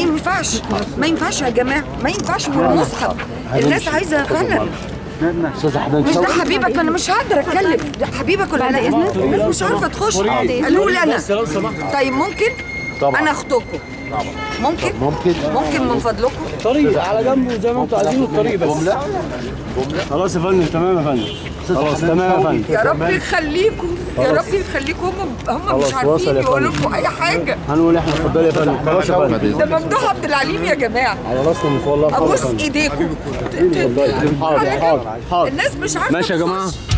ينفعش ما ينفعش يا جماعه ما ينفعش والمصحف الناس عايزه فعلا استاذ احمد مش ده حبيبك ما انا مش هقدر اتكلم ده حبيبك ولا لا الناس مش عارفه تخش قالوا لي انا طيب ممكن طبعا. انا اخطبكم ممكن ممكن ممكن من فضلكم طريق على جنبه زي ما انتوا عايزينه الطريق بس جمله خلاص يا فندم تمام يا فندم خلاص تمام يا فندم يا رب يخليكم يا رب يخليكم هم هم مش خلاص، وصل عارفين يا يقولوا فندم. لكم اي حاجه هنقول احنا اتفضلي يا فندم خلاص يا فندم ده ممدوح عبد العليم يا جماعه على راسنا من فوق الله يرحمه يا ابوس فندم ايديكم حاضر حاضر حاضر الناس مش عارفه ماشي يا تخش. جماعه